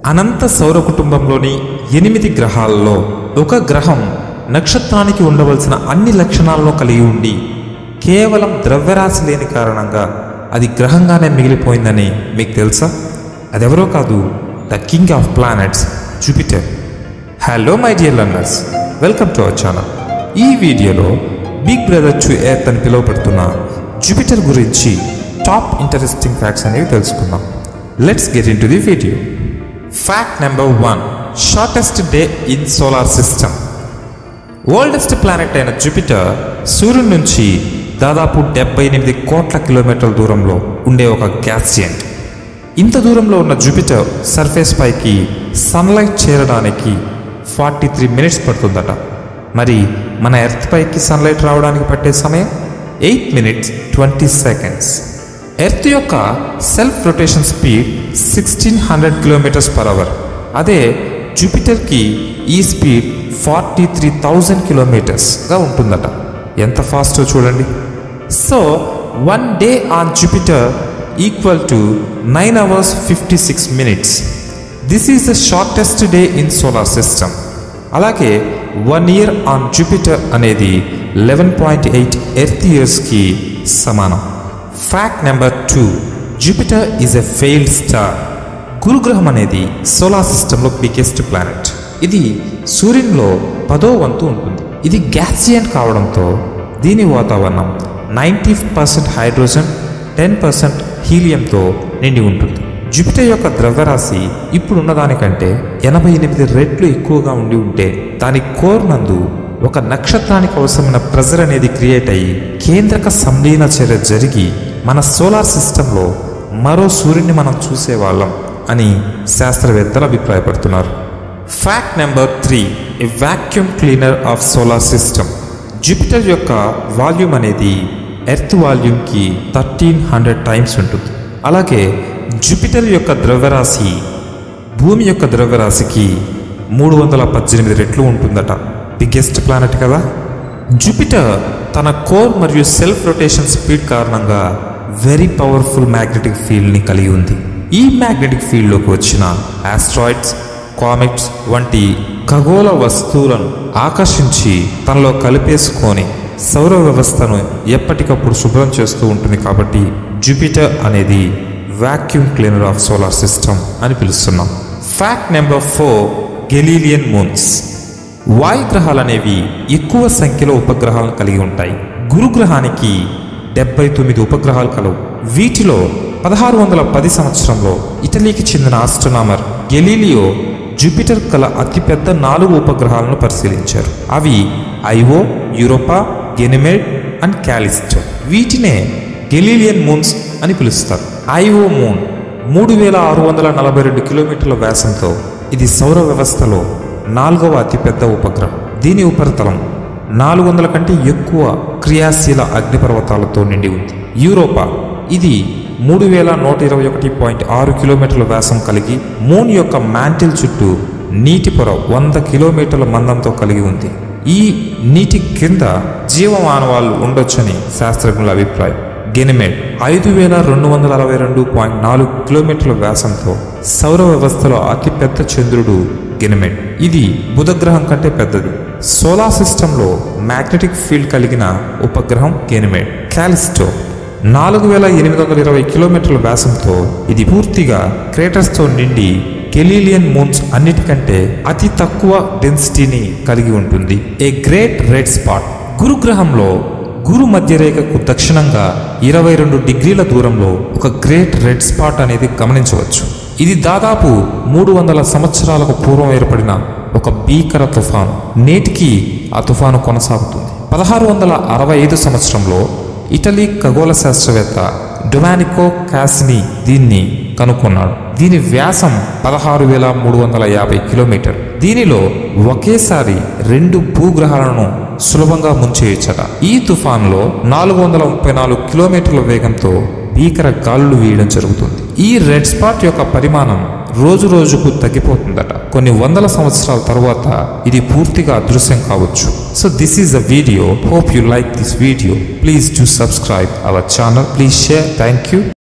అనంత సౌర కుటుంబంలోని ఎనిమిది గ్రహాలలో ఒక గ్రహం నక్షత్రానికి ఉండవలసిన అన్ని లక్షణాలను కలిగి ఉండి కేవలం ద్రవ్యరాశి లేని కారణంగా అది గ్రహంగానే మిగిలిపోయిందని మీకు తెలుసా అదెవరో కాదు the king of planets Jupiter hello my dear learners welcome to our channel ఈ వీడియోలో బిగ్ బ్రదర్ టు ఎర్త్ అని పిలువబడుతున్న జూపిటర్ గురించి టాప్ ఇంట్రెస్టింగ్ ఫ్యాక్ట్స్ అనేవి తెలుసుకుందాం let's get into the video fact number one shortest day in solar system oldest planet అయిన Jupiter సూర్యుడి నుంచి దాదాపు డెబ్బై ఎనిమిది కోట్ల కిలోమీటర్ల దూరంలో ఉండే ఒక గ్యాస్ జెంట్ ఇంత దూరంలో ఉన్న జూపిటర్ సర్ఫేస్ పైకి సన్లైట్ చేరడానికి ఫార్టీ త్రీ మినిట్స్ పడుతుందట మరి మన ఎర్త్ పైకి సన్లైట్ రావడానికి పట్టే సమయం eight minutes twenty seconds earth యొక్క self rotation speed sixteen hundred kilometres per hour అదే జూపిటర్కి ఈ స్పీడ్ ఫార్టీ త్రీ థౌజండ్ కిలోమీటర్స్గా ఉంటుందట ఎంత ఫాస్టో చూడండి so one day on Jupiter equal to nine hours fifty six minutes this is the shortest day in solar system అలాగే one year on Jupiter అనేది లెవెన్ పాయింట్ ఎయిట్ ఎర్త్ ఇయర్స్కి సమానం fact number two Jupiter is a failed star గురుగ్రహం అనేది solar సిస్టంలో biggest planet ఇది సూర్యునిలో పదో వంతు ఉంటుంది ఇది గ్యాసియన్ కావడంతో దీని వాతావరణం ninety percent hydrogen ten percent హీలియంతో నిండి ఉంటుంది జూపిటర్ యొక్క ద్రవ్యరాశి ఇప్పుడున్న దానికంటే ఎనభై ఎనిమిది రెట్లు ఎక్కువగా ఉండి ఉంటే దాని కోర్ నందు ఒక నక్షత్రానికి అవసరమైన ప్రెజర్ అనేది క్రియేట్ అయ్యి కేంద్రక సంలీన చర్య జరిగి మన సోలార్ సిస్టంలో మరో సూర్యుని మనం చూసేవాళ్ళం అని శాస్త్రవేత్తలు అభిప్రాయపడుతున్నారు fact number three a vacuum cleaner of solar system Jupiter యొక్క వాల్యూమ్ అనేది ఎర్త్ వాల్యూమ్కి థర్టీన్ హండ్రెడ్ టైమ్స్ ఉంటుంది అలాగే జూపిటర్ యొక్క ద్రవ్యరాశి భూమి యొక్క ద్రవ్యరాశికి మూడు వందల పద్దెనిమిది రెట్లు ఉంటుందట బిగ్గెస్ట్ ప్లానెట్ కదా జూపిటర్ తన కోర్ మరియు సెల్ఫ్ రొటేషన్ స్పీడ్ కారణంగా వెరీ పవర్ఫుల్ మ్యాగ్నెటిక్ ఫీల్డ్ని కలిగి ఉంది ఈ మ్యాగ్నెటిక్ ఫీల్డ్లోకి వచ్చిన ఆస్ట్రాయిడ్స్ కామెట్స్ వంటి ఖగోళ వస్తువులను ఆకర్షించి తనలో కలిపేసుకొని సౌర వ్యవస్థను ఎప్పటికప్పుడు శుభ్రం చేస్తూ ఉంటుంది కాబట్టి జూపిటర్ అనేది vacuum cleaner of solar system అని పిలుస్తున్నాం fact number four Galilean moons వాయుగ్రహాలు అనేవి ఎక్కువ సంఖ్యలో ఉపగ్రహాలను కలిగి ఉంటాయి గురుగ్రహానికి డెబ్బై తొమ్మిది ఉపగ్రహాలు కలవు వీటిలో పదహారు వందల పది సంవత్సరంలో ఇటలీకి చెందిన ఆస్ట్రోనామర్ గెలీలియో జూపిటర్ కల అతిపెద్ద నాలుగు ఉపగ్రహాలను పరిశీలించారు అవి Io Europa Ganymede and Callisto వీటినే గెలీలియన్ మూన్స్ అని పిలుస్తారు ఐఓ మూన్ మూడు వేల ఆరు వందల నలభై రెండు కిలోమీటర్ల వ్యాసంతో ఇది సౌర వ్యవస్థలో నాలుగవ అతిపెద్ద ఉపగ్రహం దీని ఉపరితలం నాలుగు వందల కంటే ఎక్కువ క్రియాశీల అగ్నిపర్వతాలతో నిండి ఉంది యూరోపా ఇది మూడు వేల నూట ఇరవై ఒకటి పాయింట్ ఆరు కిలోమీటర్ల వ్యాసం కలిగి మూన్ యొక్క మ్యాంటిల్ చుట్టూ నీటి పొర వంద కిలోమీటర్ల మందంతో కలిగి ఉంది ఈ నీటి కింద జీవమానవాళ్ళు ఉండొచ్చని శాస్త్రజ్ఞుల అభిప్రాయం గెనిమేడ్ ఐదు వేల రెండు వందల అరవై రెండు పాయింట్ నాలుగు కిలోమీటర్ల వ్యాసంతో సౌర వ్యవస్థలో అతిపెద్ద చంద్రుడు గెనిమేడ్ ఇది బుధగ్రహం కంటే పెద్దది సోలార్ సిస్టంలో మ్యాగ్నెటిక్ ఫీల్డ్ కలిగిన ఉపగ్రహం గెనిమేడ్ క్యాలిస్టో నాలుగు వేల ఎనిమిది వందల ఇరవై కిలోమీటర్ల వ్యాసంతో ఇది పూర్తిగా క్రేటర్స్తో నిండి కెలీలియన్ మూన్స్ అన్నిటికంటే అతి తక్కువ డెన్సిటీని కలిగి ఉంటుంది ఏ గ్రేట్ రెడ్ స్పాట్ గురుగ్రహంలో గురు మధ్యరేఖకు దక్షిణంగా ఇరవై రెండు డిగ్రీల దూరంలో ఒక గ్రేట్ రెడ్ స్పాట్ అనేది గమనించవచ్చు ఇది దాదాపు మూడు వందల సంవత్సరాలకు పూర్వం ఏర్పడిన ఒక భీకర తుఫాను నేటికి ఆ తుఫాను కొనసాగుతుంది పదహారు వందల అరవై ఐదు సంవత్సరంలో ఇటలీ ఖగోళ శాస్త్రవేత్త డొమానికో కాసిని దీన్ని కనుక్కున్నాడు దీని వ్యాసం పదహారు వేల మూడు వందల యాభై కిలోమీటర్ దీనిలో ఒకేసారి రెండు భూగ్రహాలను సులభంగా ముంచేయచ్చట ఈ తుఫాన్లో నాలుగు వందల ముప్పై నాలుగు కిలోమీటర్ల వేగంతో భీకర గాలులు వీయడం జరుగుతుంది ఈ రెడ్ స్పాట్ యొక్క పరిమాణం రోజు రోజుకు తగ్గిపోతుందట కొన్ని వందల సంవత్సరాల తర్వాత ఇది పూర్తిగా అదృశ్యం కావచ్చు so this is a video hope you like this video please to subscribe our channel please share thank you